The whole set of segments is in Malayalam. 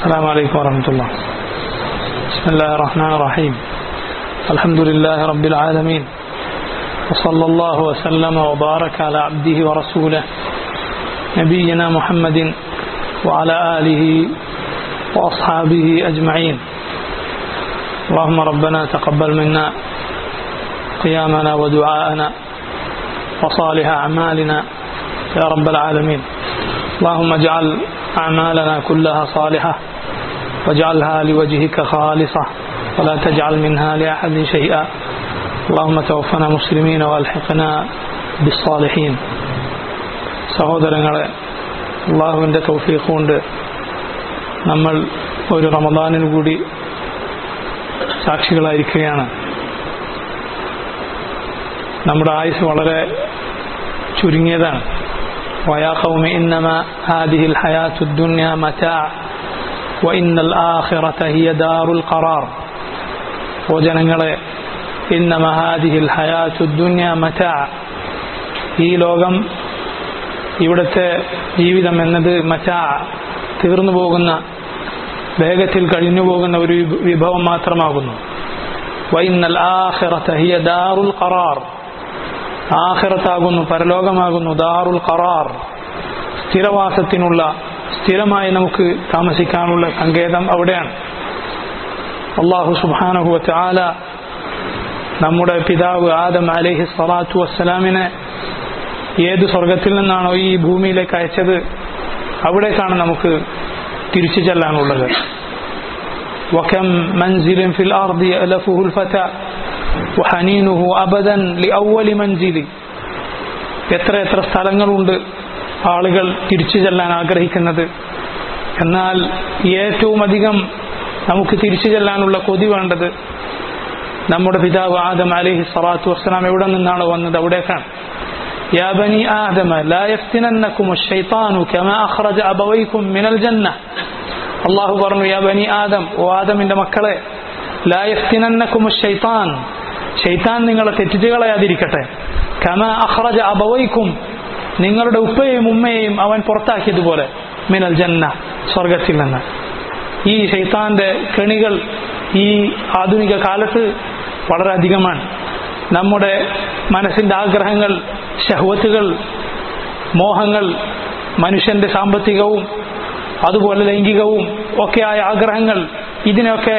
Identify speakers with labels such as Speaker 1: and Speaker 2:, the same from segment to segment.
Speaker 1: السلام عليكم ورحمة الله بسم الله الرحمن الرحيم الحمد لله رب العالمين وصلى الله وسلم وبارك على عبده ورسوله نبينا محمد وعلى آله وأصحابه أجمعين اللهم ربنا تقبل منا قيامنا ودعاءنا وصالح أعمالنا يا رب العالمين اللهم اجعل أعمالنا كلها صالحة واجعلها لوجهك خالصة ولا تجعل منها لأحد شيئا اللهم توفنا مسلمين والحقنا بالصالحين സഹോദരങ്ങളെ അള്ളാഹുവിൻ്റെ തൗഫീഖ് കൊണ്ട് നമ്മൾ ഒരു റമദാനിന് കൂടി സാക്ഷികളായിരിക്കുകയാണ് നമ്മുടെ ആയുസ് വളരെ ചുരുങ്ങിയതാണ് ويا قوم إنما هذه الحياة الدنيا متاع وإن الآخرة هي دار القرار وجنങ്ങളെ إنما هذه الحياة الدنيا متاع ഈ ലോകം ഇവിടുത്തെ ജീവിതം എന്നത് മറ്റാ തീർന്നു പോകുന്ന വേഗത്തിൽ കഴിഞ്ഞു പോകുന്ന ഒരു വിഭവം മാത്രമാകുന്നു വൈന്നൽ ആഖിറത ഹിയ ദാറുൽ ഖറാർ ആഖിറത്താകുന്നു പരലോകമാകുന്നു ദാറുൽ ഖറാർ സ്ഥിരവാസത്തിനുള്ള സ്ഥിരമായി നമുക്ക് താമസിക്കാനുള്ള സങ്കേതം അവിടെയാണ് അള്ളാഹു സുബാനഹു ആല നമ്മുടെ പിതാവ് ആദം അലഹി സ്വലാത്തു വസ്സലാമിനെ ഏത് സ്വർഗത്തിൽ നിന്നാണോ ഈ ഭൂമിയിലേക്ക് അയച്ചത് അവിടേക്കാണ് നമുക്ക് തിരിച്ചു ചെല്ലാനുള്ളത് وكم منزل في الأرض يألفه الفتى وحنينه أبدا لأول منزل എത്ര എത്ര സ്ഥലങ്ങളുണ്ട് ആളുകൾ തിരിച്ചു ചെല്ലാൻ ആഗ്രഹിക്കുന്നത് എന്നാൽ ഏറ്റവും അധികം നമുക്ക് തിരിച്ചു ചെല്ലാനുള്ള കൊതി വേണ്ടത് നമ്മുടെ പിതാവ് ആദം അലഹി സ്വലാത്തു വസ്സലാം എവിടെ നിന്നാണ് വന്നത് അവിടേക്കാണ് يا بني آدم لا يفتننكم الشيطان كما أخرج أبويكم من الجنة الله പറഞ്ഞു يا بني آدم ഓ ആദമിന്റെ മക്കളെ لا يفتننكم الشيطان ഷെയ്ത്താൻ നിങ്ങളെ തെറ്റിച്ച് കളയാതിരിക്കട്ടെ കമ അഖ്റജ അബവൈക്കും നിങ്ങളുടെ ഉപ്പയെയും ഉമ്മയെയും അവൻ പുറത്താക്കിയതുപോലെ മിനൽ ജന്ന സ്വർഗത്തിൽ നിന്ന് ഈ ഷെയ്ത്താന്റെ കെണികൾ ഈ ആധുനിക കാലത്ത് വളരെ അധികമാണ് നമ്മുടെ മനസ്സിന്റെ ആഗ്രഹങ്ങൾ ഷഹ്വത്തുകൾ മോഹങ്ങൾ മനുഷ്യന്റെ സാമ്പത്തികവും അതുപോലെ ലൈംഗികവും ഒക്കെയായ ആഗ്രഹങ്ങൾ ഇതിനൊക്കെ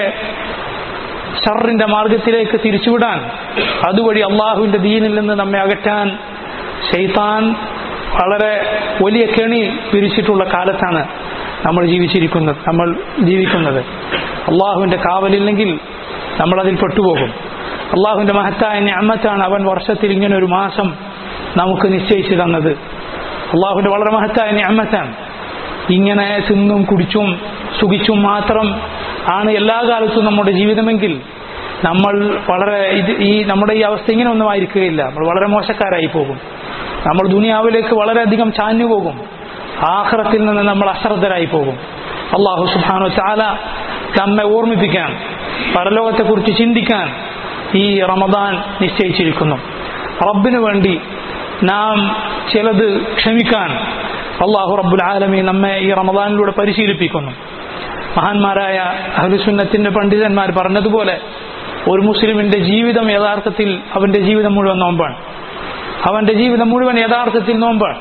Speaker 1: ഷറിന്റെ മാർഗത്തിലേക്ക് തിരിച്ചുവിടാൻ അതുവഴി അള്ളാഹുവിന്റെ ദീനിൽ നിന്ന് നമ്മെ അകറ്റാൻ ഷെയ്ത്താൻ വളരെ വലിയ കെണി പിരിച്ചിട്ടുള്ള കാലത്താണ് നമ്മൾ ജീവിച്ചിരിക്കുന്നത് നമ്മൾ ജീവിക്കുന്നത് അള്ളാഹുവിന്റെ കാവലില്ലെങ്കിൽ നമ്മൾ അതിൽ പെട്ടുപോകും അള്ളാഹുവിന്റെ മഹത്തായ ഞാമത്താണ് അവൻ വർഷത്തിൽ ഇങ്ങനെ ഒരു മാസം നമുക്ക് നിശ്ചയിച്ചു തന്നത് അള്ളാഹുവിന്റെ വളരെ മഹത്തായ ഞാമത്താണ് ഇങ്ങനെ തിന്നും കുടിച്ചും സുഖിച്ചും മാത്രം ആണ് എല്ലാ കാലത്തും നമ്മുടെ ജീവിതമെങ്കിൽ നമ്മൾ വളരെ ഇത് ഈ നമ്മുടെ ഈ അവസ്ഥ ഇങ്ങനെ ഒന്നും ആയിരിക്കുകയില്ല നമ്മൾ വളരെ മോശക്കാരായി പോകും നമ്മൾ ദുനിയാവിലേക്ക് വളരെയധികം ചാഞ്ഞു പോകും ആഹ്റത്തിൽ നിന്ന് നമ്മൾ അശ്രദ്ധരായി പോകും അള്ളാഹു സുബാനു ചാല നമ്മെ ഓർമ്മിപ്പിക്കാൻ പരലോകത്തെക്കുറിച്ച് ചിന്തിക്കാൻ ഈ റമദാൻ നിശ്ചയിച്ചിരിക്കുന്നു റബ്ബിനു വേണ്ടി നാം ചിലത് ക്ഷമിക്കാൻ അള്ളാഹു റബ്ബുൽ ആലമി നമ്മെ ഈ റമദാനിലൂടെ പരിശീലിപ്പിക്കുന്നു മഹാന്മാരായ അഹ്ലുസുന്നത്തിന്റെ പണ്ഡിതന്മാർ പറഞ്ഞതുപോലെ ഒരു മുസ്ലിമിന്റെ ജീവിതം യഥാർത്ഥത്തിൽ അവന്റെ ജീവിതം മുഴുവൻ നോമ്പാണ് അവന്റെ ജീവിതം മുഴുവൻ യഥാർത്ഥത്തിൽ നോമ്പാണ്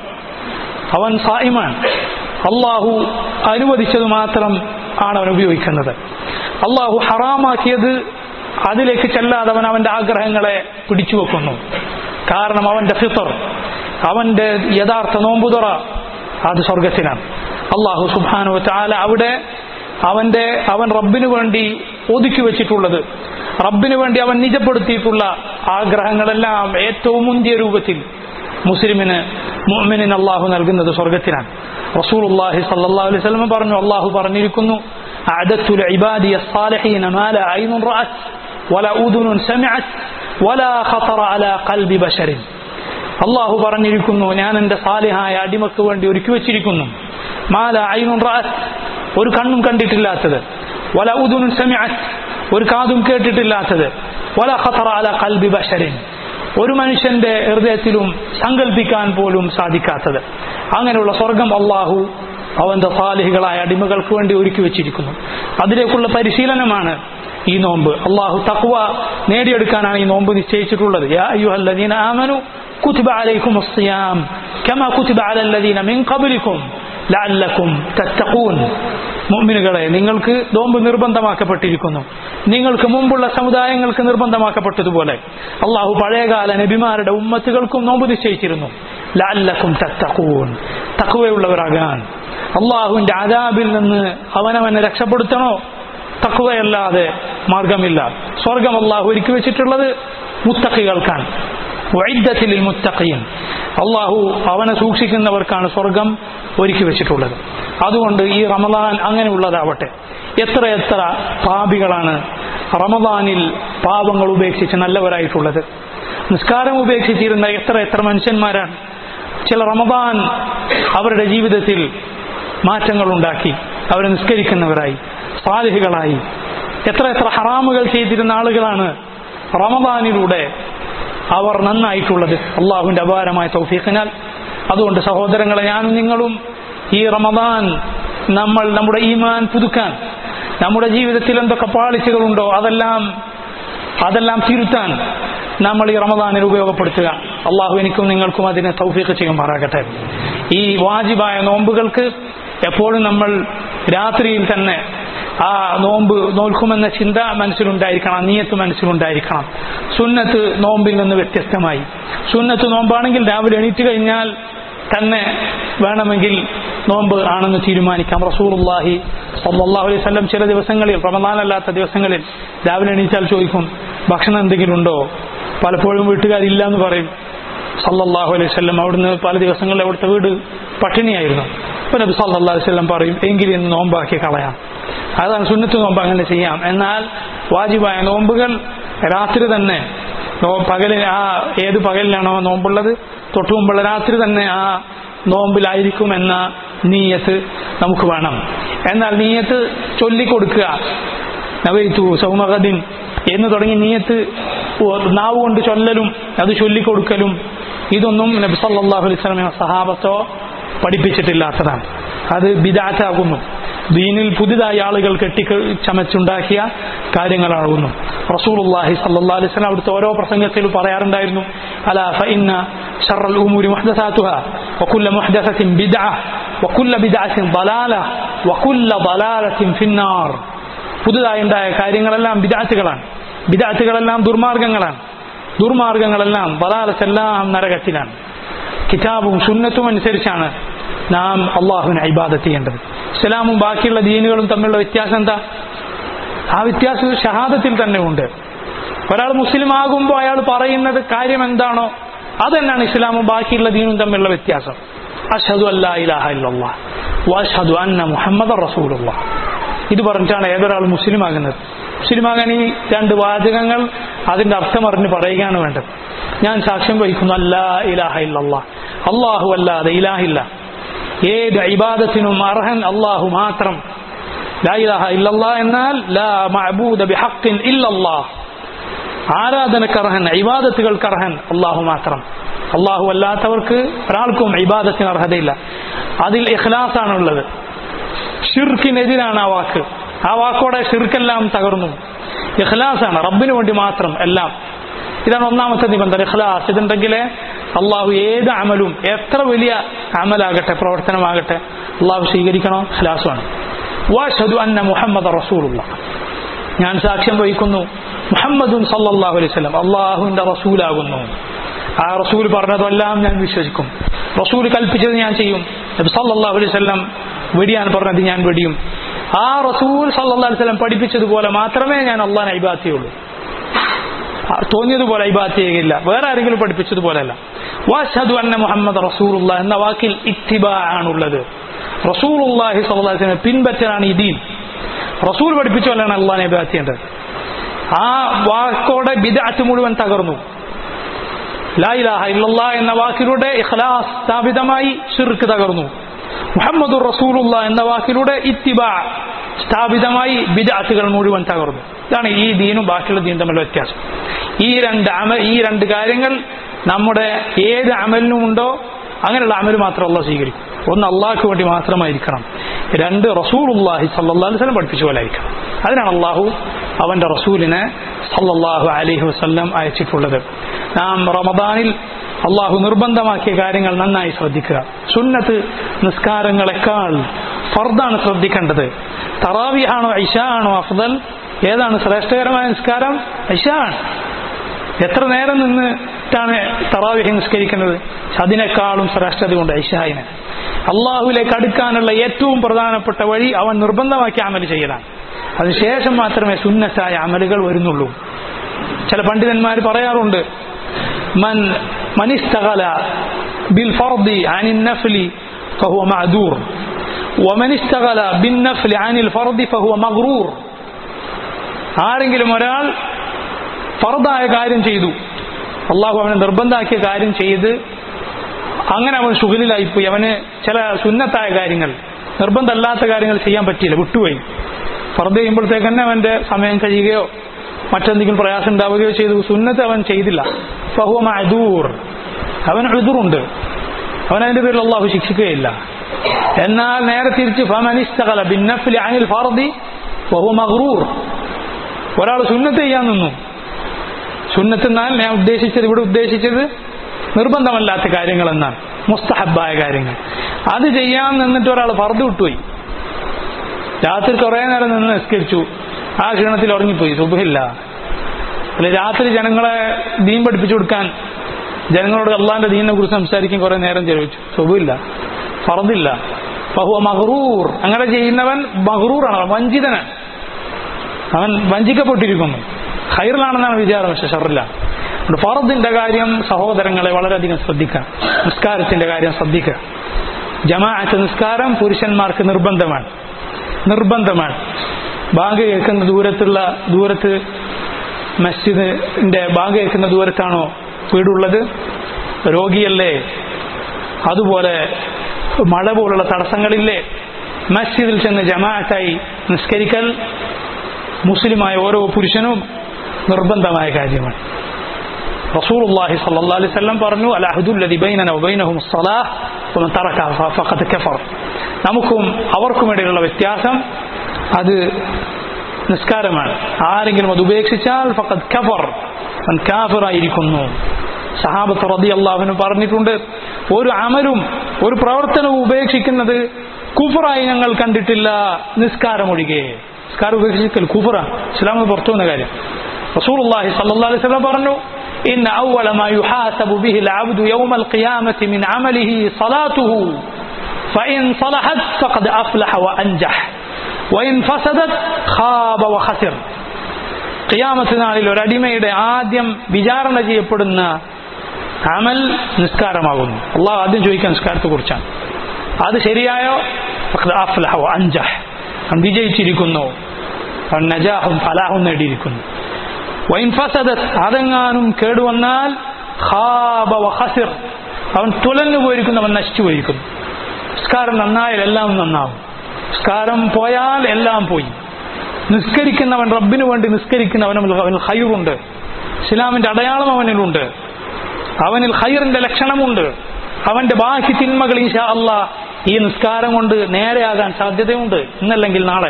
Speaker 1: അവൻ സായിമാണ് അള്ളാഹു അനുവദിച്ചത് മാത്രം ആണ് അവൻ ഉപയോഗിക്കുന്നത് അള്ളാഹു ഹറാമാക്കിയത് അതിലേക്ക് ചെല്ലാതെ അവൻ അവന്റെ ആഗ്രഹങ്ങളെ പിടിച്ചു വെക്കുന്നു കാരണം അവന്റെ ഫിത്തർ അവന്റെ യഥാർത്ഥ നോമ്പുതുറ അത് സ്വർഗത്തിലാണ് അള്ളാഹു സുബാനു ചാല അവിടെ അവന്റെ അവൻ റബ്ബിനു വേണ്ടി ഒതുക്കി വെച്ചിട്ടുള്ളത് റബ്ബിനു വേണ്ടി അവൻ നിജപ്പെടുത്തിയിട്ടുള്ള ആഗ്രഹങ്ങളെല്ലാം ഏറ്റവും മുന്തിയ രൂപത്തിൽ മുസ്ലിമിന് മുഅ്മിനിന് അള്ളാഹു നൽകുന്നത് സ്വർഗത്തിലാണ് റസൂലുള്ളാഹി സല്ലല്ലാഹു അലൈഹി വസല്ലം പറഞ്ഞു അള്ളാഹു പറഞ്ഞിരിക്കുന്നു أعددت لعبادي الصالحين ما لا عين رأت ولا أذن سمعت ولا خطر على قلب بشر അള്ളാഹു പറഞ്ഞിരിക്കുന്നു ഞാൻ എൻ്റെ സാലിഹായ അടിമക്ക് വേണ്ടി ഒരുക്കി വെച്ചിരിക്കുന്നു മാല ഐനുൻ റാത്ത് ഒരു കണ്ണും കണ്ടിട്ടില്ലാത്തത് വല ഉദുനും സമിഅത്ത് ഒരു കാതും കേട്ടിട്ടില്ലാത്തത് വല ഖത്തറ അല ഖൽബി ബഷരിൻ ഒരു മനുഷ്യന്റെ ഹൃദയത്തിലും സങ്കല്പിക്കാൻ പോലും സാധിക്കാത്തത് അങ്ങനെയുള്ള സ്വർഗം അള്ളാഹു അവന്റെ സാലിഹികളായ അടിമകൾക്ക് വേണ്ടി ഒരുക്കി വെച്ചിരിക്കുന്നു അതിലേക്കുള്ള പരിശീലനമാണ് ഈ നോമ്പ് അള്ളാഹു തക്വ നേടിയെടുക്കാനാണ് ഈ നോമ്പ് നിശ്ചയിച്ചിട്ടുള്ളത് യാ അയ്യുഹല്ലദീന ആമനു കുതിബ അലൈക്കും الصيام كما كتب على الذين من قبلكم لعلكم تتقون മുഅ്മിനുകളെ നിങ്ങൾക്ക് നോമ്പ് നിർബന്ധമാക്കപ്പെട്ടിരിക്കുന്നു നിങ്ങൾക്ക് മുമ്പുള്ള സമുദായങ്ങൾക്ക് നിർബന്ധമാക്കപ്പെട്ടതുപോലെ അള്ളാഹു പഴയകാല നബിമാരുടെ ഉമ്മത്തുകൾക്കും നോമ്പ് നിശ്ചയിച്ചിരുന്നു ലഅല്ലക്കും തത്തഖൂൻ തഖ്വയുള്ളവരാകാൻ അള്ളാഹുവിന്റെ ആദാബിൽ നിന്ന് അവനവനെ രക്ഷപ്പെടുത്തണോ തഖ്വയല്ലാതെ മാർഗമില്ല സ്വർഗം അള്ളാഹു ഒരുക്കി വെച്ചിട്ടുള്ളത് മുത്തഖികൾക്കാണ് വൈദ്യത്തിൽ മുത്തഖീൻ അള്ളാഹു അവനെ സൂക്ഷിക്കുന്നവർക്കാണ് സ്വർഗം ഒരുക്കി വെച്ചിട്ടുള്ളത് അതുകൊണ്ട് ഈ റമദാൻ അങ്ങനെയുള്ളതാവട്ടെ എത്രയെത്ര പാപികളാണ് റമദാനിൽ പാപങ്ങൾ ഉപേക്ഷിച്ച് നല്ലവരായിട്ടുള്ളത് നിസ്കാരം ഉപേക്ഷിച്ചിരുന്ന എത്ര എത്ര മനുഷ്യന്മാരാണ് ചില റമദാൻ അവരുടെ ജീവിതത്തിൽ മാറ്റങ്ങൾ ഉണ്ടാക്കി അവർ നിസ്കരിക്കുന്നവരായി സാലിഹികളായി എത്ര എത്ര ഹറാമുകൾ ചെയ്തിരുന്ന ആളുകളാണ് റമദാനിലൂടെ അവർ നന്നായിട്ടുള്ളത് അള്ളാഹുവിന്റെ അപാരമായ തൗഫീഖിനാൽ അതുകൊണ്ട് സഹോദരങ്ങളെ ഞാനും നിങ്ങളും ഈ റമദാൻ നമ്മൾ നമ്മുടെ ഈമാൻ പുതുക്കാൻ നമ്മുടെ ജീവിതത്തിൽ എന്തൊക്കെ പാളിച്ചകളുണ്ടോ അതെല്ലാം അതെല്ലാം തിരുത്താൻ നമ്മൾ ഈ റമദാനിൽ ഉപയോഗപ്പെടുത്തുക അള്ളാഹു എനിക്കും നിങ്ങൾക്കും അതിനെ തൗഫീഖ് ചെയ്യുമാറാകട്ടെ ഈ വാജിബായ നോമ്പുകൾക്ക് എപ്പോഴും നമ്മൾ രാത്രിയിൽ തന്നെ ആ നോമ്പ് നോൽക്കുമെന്ന ചിന്ത മനസ്സിലുണ്ടായിരിക്കണം നീയത്ത് മനസ്സിലുണ്ടായിരിക്കണം സുന്നത്ത് നോമ്പിൽ നിന്ന് വ്യത്യസ്തമായി സുന്നത്ത് നോമ്പാണെങ്കിൽ രാവിലെ എണീറ്റ് കഴിഞ്ഞാൽ തന്നെ വേണമെങ്കിൽ നോമ്പ് ആണെന്ന് തീരുമാനിക്കാം റസൂർല്ലാഹി സല്ലാഹു അലൈഹി സ്വലം ചില ദിവസങ്ങളിൽ റമദാനല്ലാത്ത ദിവസങ്ങളിൽ രാവിലെ എണീറ്റാൽ ചോദിക്കും ഭക്ഷണം എന്തെങ്കിലും ഉണ്ടോ പലപ്പോഴും വീട്ടുകാരില്ല എന്ന് പറയും സല്ലല്ലാഹു അലൈഹി വസല്ലം അവിടുന്ന് പല ദിവസങ്ങളിൽ അവിടുത്തെ വീട് പട്ടിണിയായിരുന്നു അപ്പൊ നബി സല്ലല്ലാഹു അലൈഹി വസല്ലം പറയും എങ്കിലും ഇന്ന് നോമ്പാക്കി കളയാം അതാണ് സുന്നത്ത് നോമ്പ് അങ്ങനെ ചെയ്യാം എന്നാൽ വാജിബായ നോമ്പുകൾ രാത്രി തന്നെ പകലിൽ ആ ഏത് പകലിലാണോ നോമ്പുള്ളത് തൊട്ടു മുമ്പുള്ള രാത്രി തന്നെ ആ നോമ്പിലായിരിക്കും എന്ന നീയത്ത് നമുക്ക് വേണം എന്നാൽ നീയത്ത് ചൊല്ലിക്കൊടുക്കുക നവൈത്തു സൗമഗദിൻ എന്ന് തുടങ്ങി നീയത്ത് നാവ് കൊണ്ട് ചൊല്ലലും അത് ചൊല്ലിക്കൊടുക്കലും ഇതൊന്നും നബി സല്ലല്ലാഹു അലൈഹി വസല്ലമയോ സഹാബത്തോ പഠിപ്പിച്ചിട്ടില്ലാത്തതാണ് അത് ബിദാറ്റാകുന്നു ദീനിൽ പുതുതായി ആളുകൾ കെട്ടി ചമച്ചുണ്ടാക്കിയ കാര്യങ്ങളാകുന്നു റസൂലുള്ളാഹി സല്ലല്ലാഹു അലൈഹി വസല്ലം അവിടുത്തെ ഓരോ പ്രസംഗത്തിലും പറയാറുണ്ടായിരുന്നു അലാ ഫഇന്ന ശർറൽ ഉമൂരി മുഹ്ദസാതുഹ വകുല്ല മുഹ്ദസത്തിൻ ബിദ്അ വകുല്ല ബിദ്അത്തിൻ ضലാല വകുല്ല ضലാലത്തിൻ ഫിന്നാർ പുതുതായി ഉണ്ടായ കാര്യങ്ങളെല്ലാം ബിദാത്തുകളാണ് ബിദാത്തുകളെല്ലാം ദുർമാർഗങ്ങളാണ് ദുർമാർഗങ്ങളെല്ലാം ബലാലത്തെല്ലാം നരകത്തിലാണ് കിതാബും സുന്നത്തും അനുസരിച്ചാണ് നാം അള്ളാഹുവിനെ ഇബാദത്ത് ചെയ്യേണ്ടത് ഇസ്ലാമും ബാക്കിയുള്ള ദീനുകളും തമ്മിലുള്ള വ്യത്യാസം എന്താ ആ വ്യത്യാസം ഷഹാദത്തിൽ തന്നെ ഉണ്ട് ഒരാൾ മുസ്ലിം ആകുമ്പോൾ അയാൾ പറയുന്നത് കാര്യം എന്താണോ അതന്നെയാണ് ഇസ്ലാമും ബാക്കിയുള്ള ദീനും തമ്മിലുള്ള വ്യത്യാസം അഷദു അല്ലാ ഇലാഹ ഇല്ലല്ലാ വഅഷ്ഹദു അന്ന മുഹമ്മദ് റസൂലുള്ള ഇത് പറഞ്ഞിട്ടാണ് ഏതൊരാൾ മുസ്ലിം ആകുന്നത് മുസ്ലിമാകാൻ ഈ രണ്ട് വാചകങ്ങൾ അതിന്റെ അർത്ഥം അറിഞ്ഞ് പറയുകയാണ് വേണ്ടത് ഞാൻ സാക്ഷ്യം വഹിക്കുന്നു അല്ലാ ഇലാഹ ഇല്ലല്ലാ അള്ളാഹു അല്ലാതെ ഇലാഹില്ല ഏത് ഇബാദത്തിനും അർഹൻ അള്ളാഹു മാത്രം ലാ ഇലാഹ ഇല്ലല്ലാ എന്നാൽ ലാ മഅബൂദ ബിഹഖിൻ ഇല്ലല്ലാഹ് ആരാധനക്കർഹൻ ഇബാദത്തുകൾക്കർഹൻ അള്ളാഹു മാത്രം അള്ളാഹു അല്ലാത്തവർക്ക് ഒരാൾക്കും ഇബാദത്തിന് അർഹതയില്ല അതിൽ ഇഖ്ലാസാണുള്ളത് ഷിർക്കിനെതിരാണ് ആ വാക്ക് ആ വാക്കോടെ ഷിർക്കെല്ലാം തകർന്നു ഇഖ്ലാസാണ് റബ്ബിന് വേണ്ടി മാത്രം എല്ലാം ഇതാണ് ഒന്നാമത്തെ നിബന്ധന ഇഖ്ലാസ് ഇതുണ്ടെങ്കിൽ അള്ളാഹു ഏത് അമലും എത്ര വലിയ അമലാകട്ടെ പ്രവർത്തനമാകട്ടെ അള്ളാഹു സ്വീകരിക്കണോ ഇഖ്ലാസുമാണ് വാഷദു അന്ന മുഹമ്മദ് റസൂലുള്ള ഞാൻ സാക്ഷ്യം വഹിക്കുന്നു മുഹമ്മദും സല്ലല്ലാഹു അലൈഹി വസല്ലം അള്ളാഹുവിന്റെ റസൂലാകുന്നു ആ റസൂൽ പറഞ്ഞതെല്ലാം ഞാൻ വിശ്വസിക്കും റസൂൽ കൽപ്പിച്ചത് ഞാൻ ചെയ്യും നബി സല്ലല്ലാഹു അലൈഹി വസല്ലം വെടിയാൻ പറഞ്ഞത് ഞാൻ വെടിയും ആ റസൂൽ സല്ലല്ലാഹു അലൈഹി വസല്ലം പഠിപ്പിച്ചതുപോലെ മാത്രമേ ഞാൻ അള്ളാഹിനെ ഇബാത്ത് ചെയ്യുള്ളൂ തോന്നിയതുപോലെ ഇബാത്ത് ചെയ്യുകയില്ല വേറെ ആരെങ്കിലും പഠിപ്പിച്ചതുപോലെയല്ല വാഷദു അന്ന മുഹമ്മദ് റസൂലുള്ള എന്ന വാക്കിൽ ഇത്തിബ ആണുള്ളത് റസൂലുള്ളാഹി സ്വല്ലല്ലാഹു അലൈഹി വസല്ലം പിൻപറ്റലാണ് ഈ ദീൻ റസൂൽ പഠിപ്പിച്ച പോലെയാണ് അള്ളാഹിനെ ഇബാത്ത് ചെയ്യേണ്ടത് ആ വാക്കോടെ ബിദഅത്ത് മുഴുവൻ തകർന്നു ലാ ഇലാഹ ഇല്ലല്ലാ എന്ന വാക്കിലൂടെ ഇഖ്ലാസ് സ്ഥാപിതമായി ഷിർക്ക് തകർന്നു മുഹമ്മദുർ റസൂലുള്ള എന്ന വാക്കിലൂടെ ഇത്തിബ സ്ഥാപിതമായി ബിദഅത്തുകൾ മുഴുവൻ തകർന്നു ഇതാണ് ഈ ദീനും ബാക്കിയുള്ള ദീനും തമ്മിലുള്ള വ്യത്യാസം ഈ രണ്ട് അമ ഈ രണ്ട് കാര്യങ്ങൾ നമ്മുടെ ഏത് അമലിനും ഉണ്ടോ അങ്ങനെയുള്ള അമൽ മാത്രം അള്ളാഹ് സ്വീകരിക്കും ഒന്ന് അള്ളാഹ്ക്ക് വേണ്ടി മാത്രമായിരിക്കണം രണ്ട് റസൂലുല്ലാഹി സല്ലല്ലാഹു അലൈഹി വസല്ലം പഠിപ്പിച്ച പോലെ ആയിരിക്കണം അതിനാണ് അള്ളാഹു അവന്റെ റസൂലിനെ സല്ലല്ലാഹു അലൈഹി വസല്ലം അയച്ചിട്ടുള്ളത് നാം റമദാനിൽ അള്ളാഹു നിർബന്ധമാക്കിയ കാര്യങ്ങൾ നന്നായി ശ്രദ്ധിക്കുക സുന്നത്ത് നിസ്കാരങ്ങളെക്കാൾ ഫർദാണ് ശ്രദ്ധിക്കേണ്ടത് തറാവി ആണോ ഐഷ ആണോ അഫ്ദൽ ഏതാണ് ശ്രേഷ്ഠകരമായ നിസ്കാരം ഐഷ ആണ് എത്ര നേരം നിന്നിട്ടാണ് തറാവിഹി നിസ്കരിക്കുന്നത് അതിനേക്കാളും ശ്രേഷ്ഠതയുണ്ട് ഐഷായിന് അള്ളാഹുലേക്ക് അടുക്കാനുള്ള ഏറ്റവും പ്രധാനപ്പെട്ട വഴി അവൻ നിർബന്ധമാക്കി അമൽ ചെയ്യലാണ് അതിനുശേഷം മാത്രമേ സുന്നത്തായ അമലുകൾ വരുന്നുള്ളൂ ചില പണ്ഡിതന്മാർ പറയാറുണ്ട് മൻ മനിസ്തകല ബിൽ ഫർദി അനിൻ നഫ്ലി فهو معذور ومن اشتغل بالنفل عن الفرض فهو مغرور ആരെങ്കിലും ഒരാൾ ഫർദായ കാര്യം ചെയ്തു അള്ളാഹു അവനെ നിർബന്ധമാക്കിയ കാര്യം ചെയ്ത് അങ്ങനെ അവൻ സുഖലിലായിപ്പോയി അവന് ചില സുന്നത്തായ കാര്യങ്ങൾ നിർബന്ധമല്ലാത്ത കാര്യങ്ങൾ ചെയ്യാൻ പറ്റിയില്ല വിട്ടുപോയി ഫർദ് ചെയ്യുമ്പോഴത്തേക്ക് തന്നെ അവന്റെ സമയം കഴിയുകയോ മറ്റെന്തെങ്കിലും പ്രയാസം ഉണ്ടാവുകയോ ചെയ്തു സുന്നത്ത് അവൻ ചെയ്തില്ല ഫഹുവ മഅദൂർ അവൻ എതിറുണ്ട് അവൻ അതിന്റെ പേരിൽ അള്ളാഹു ശിക്ഷിക്കുകയില്ല എന്നാൽ നേരെ തിരിച്ച് ഫമനിസ്തകല ബിന്നഫ്ലി അനിൽ ഫർദി ഫഹുവ മഗ്റൂർ ഒരാൾ സുന്നത്ത് ചെയ്യാൻ നിന്നു സുന്നത്ത് എന്നാൽ ഞാൻ ഉദ്ദേശിച്ചത് ഇവിടെ ഉദ്ദേശിച്ചത് നിർബന്ധമല്ലാത്ത കാര്യങ്ങൾ എന്നാണ് മുസ്തഹബായ കാര്യങ്ങൾ അത് ചെയ്യാൻ നിന്നിട്ട് ഒരാൾ ഫർദ് വിട്ടുപോയി രാത്രി കുറെ നേരം നിന്ന് നിസ്കരിച്ചു ആ ക്ഷീണത്തിൽ ഉറങ്ങിപ്പോയി സുഖമില്ല അല്ലെ രാത്രി ജനങ്ങളെ ദീൻ പഠിപ്പിച്ചു കൊടുക്കാൻ ജനങ്ങളോട് അള്ളാന്റെ ദീനിനെ കുറിച്ച് സംസാരിക്കാൻ കുറെ നേരം ചെലവിച്ചു സുഖമില്ല ഫറദില്ല ബഹുവ മഹറൂർ അങ്ങനെ ചെയ്യുന്നവൻ മഹറൂറാണ് അവൻ വഞ്ചിതനാണ് അവൻ വഞ്ചിക്കപ്പെട്ടിരിക്കുന്നു ഹൈറിലാണെന്നാണ് വിചാരം പക്ഷെ ഷറില്ല ഫറദിന്റെ കാര്യം സഹോദരങ്ങളെ വളരെയധികം ശ്രദ്ധിക്കുക നിസ്കാരത്തിന്റെ കാര്യം ശ്രദ്ധിക്കുക ജമാഅത്ത് നിസ്കാരം പുരുഷന്മാർക്ക് നിർബന്ധമാണ് നിർബന്ധമാണ് ബാങ്ക് കേൾക്കുന്ന ദൂരത്തുള്ള ദൂരത്ത് മസ്ജിദിന്റെ ബാങ്ക് കേൾക്കുന്ന ദൂരത്താണോ വീടുള്ളത് രോഗിയല്ലേ അതുപോലെ മഴ പോലുള്ള തടസ്സങ്ങളില്ലേ മസ്ജിദിൽ ചെന്ന് ജമാഅത്തായി നിസ്കരിക്കൽ മുസ്ലിമായ ഓരോ പുരുഷനും നിർബന്ധമായ കാര്യമാണ് റസൂലുള്ളാഹി സ്വല്ലല്ലാഹു അലൈഹി വസല്ലം പറഞ്ഞു അൽ അഹ്ദുല്ലദി ബൈനന വബൈനഹും الصلاة ومن تركها فقد كفر നമുക്കും അവർക്കും ഇടയിലുള്ള വ്യത്യാസം അത് നിസ്കാരമാണ് ആരെങ്കിലും അത് ഉപേക്ഷിച്ചാൽ ഫഖദ് കഫർ അവൻ കാഫിറായിരിക്കുന്നു സഹാബത്ത് റതി അള്ളാഹുവിന് പറഞ്ഞിട്ടുണ്ട് ഒരു അമലും ഒരു പ്രവർത്തനവും ഉപേക്ഷിക്കുന്നത് കുഫറായി ഞങ്ങൾ കണ്ടിട്ടില്ല നിസ്കാരം ഒഴികെ നിസ്കാരം ഉപേക്ഷിക്കൽ കുഫറ ഇസ്ലാം പുറത്തു വന്ന കാര്യം റസൂലുള്ളാഹി സ്വല്ലല്ലാഹു അലൈഹി വസല്ലം പറഞ്ഞു إن أول ما يحاسب به العبد يوم القيامة من عمله صلاته فإن صلحت فقد أفلح وأنجح وإن فسدت خاب وخسر ഖിയാമത്ത് നാളിൽ ഒരടിമയുടെ ആദ്യം വിചാരണ ചെയ്യപ്പെടുന്ന അമൽ നിസ്കാരമാകുന്നു അള്ളാഹ് ആദ്യം ചോദിക്കാൻ നിസ്കാരത്തെ കുറിച്ചാണ് അത് ശരിയായോ അഫ്ലഹ അഞ്ചഹ് അവൻ വിജയിച്ചിരിക്കുന്നു അവൻ നജാഹും ഫലാഹും നേടിയിരിക്കുന്നു വൈൻ ഫസദത്ത് അതെങ്ങാനും കേടുവന്നാൽ ഖാബ വഖസിർ അവൻ തുലഞ്ഞു പോയിരിക്കുന്നു അവൻ നശിച്ചു പോയിരിക്കുന്നു നിസ്കാരം നന്നായാൽ എല്ലാം നന്നാവും നിസ്കാരം പോയാൽ എല്ലാം പോയി നിസ്കരിക്കുന്നവൻ റബ്ബിന് വേണ്ടി നിസ്കരിക്കുന്നവൻ അവനിൽ ഹൈറുണ്ട് ഇസ്ലാമിന്റെ അടയാളം അവനിലുണ്ട് അവനിൽ ഹൈറിന്റെ ലക്ഷണമുണ്ട് അവന്റെ ബാക്കി തിന്മകൾ ഇൻഷാ അള്ളാ ഈ നിസ്കാരം കൊണ്ട് നേരെയാകാൻ സാധ്യതയുണ്ട് ഇന്നല്ലെങ്കിൽ നാളെ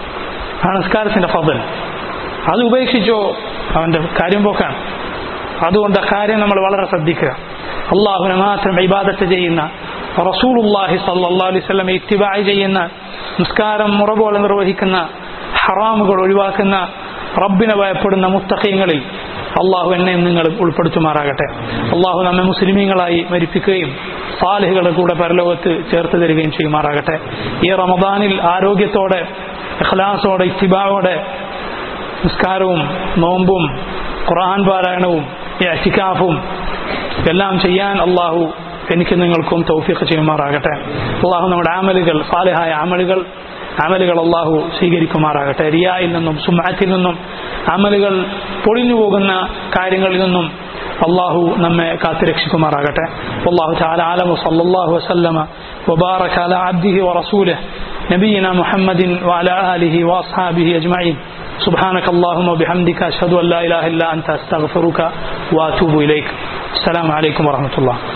Speaker 1: ആ നിസ്കാരത്തിന്റെ ഫതൽ അത് ഉപേക്ഷിച്ചോ അവന്റെ കാര്യം പോക്കാണ് അതുകൊണ്ട് ആ കാര്യം നമ്മൾ വളരെ ശ്രദ്ധിക്കുക അള്ളാഹുവിനെ മാത്രം ഇബാദത്ത് ചെയ്യുന്ന റസൂലുല്ലാഹി സല്ലാ അലൈവല്ലം ഇത്തിബായ് ചെയ്യുന്ന നിസ്കാരം മുറ പോലെ നിർവഹിക്കുന്ന ഹറാമുകൾ ഒഴിവാക്കുന്ന റബ്ബിനെ ഭയപ്പെടുന്ന മുത്തഖീങ്ങളിൽ അള്ളാഹു എന്നെയും നിങ്ങൾ ഉൾപ്പെടുത്തുമാറാകട്ടെ അള്ളാഹു നമ്മെ മുസ്ലിമീങ്ങളായി മരിപ്പിക്കുകയും സാലിഹുകളെ കൂടെ പരലോകത്ത് ചേർത്ത് തരികയും ചെയ്യുമാറാകട്ടെ ഈ റമദാനിൽ ആരോഗ്യത്തോടെ ഇഖ്ലാസോടെ ഇത്തിബാവോടെ നിസ്കാരവും നോമ്പും ഖുർആൻ പാരായണവും അസിക്കാഫും എല്ലാം ചെയ്യാൻ അള്ളാഹു എനിക്ക് നിങ്ങൾക്കും തൗഫീഖ് ചെയ്യുമാറാകട്ടെ അള്ളാഹു നമ്മുടെ ആമലുകൾ സാലിഹായ ആമലുകൾ അമലുകൾ അള്ളാഹു സ്വീകരിക്കുമാറാകട്ടെ റിയായിൽ നിന്നും സുമാത്തിൽ നിന്നും അമലുകൾ പൊളിഞ്ഞു പോകുന്ന കാര്യങ്ങളിൽ നിന്നും അള്ളാഹു നമ്മെ കാത്തുരക്ഷിക്കുമാറാകട്ടെ അള്ളാഹു تعالى عالم صلى الله وسلم وبارك على عبده ورسوله نبينا محمد وعلى آله وأصحابه أجمعين سبحانك اللهم وبحمدك أشهد أن لا إله إلا أنت أستغفرك وأتوب إليك السلام عليكم ورحمة الله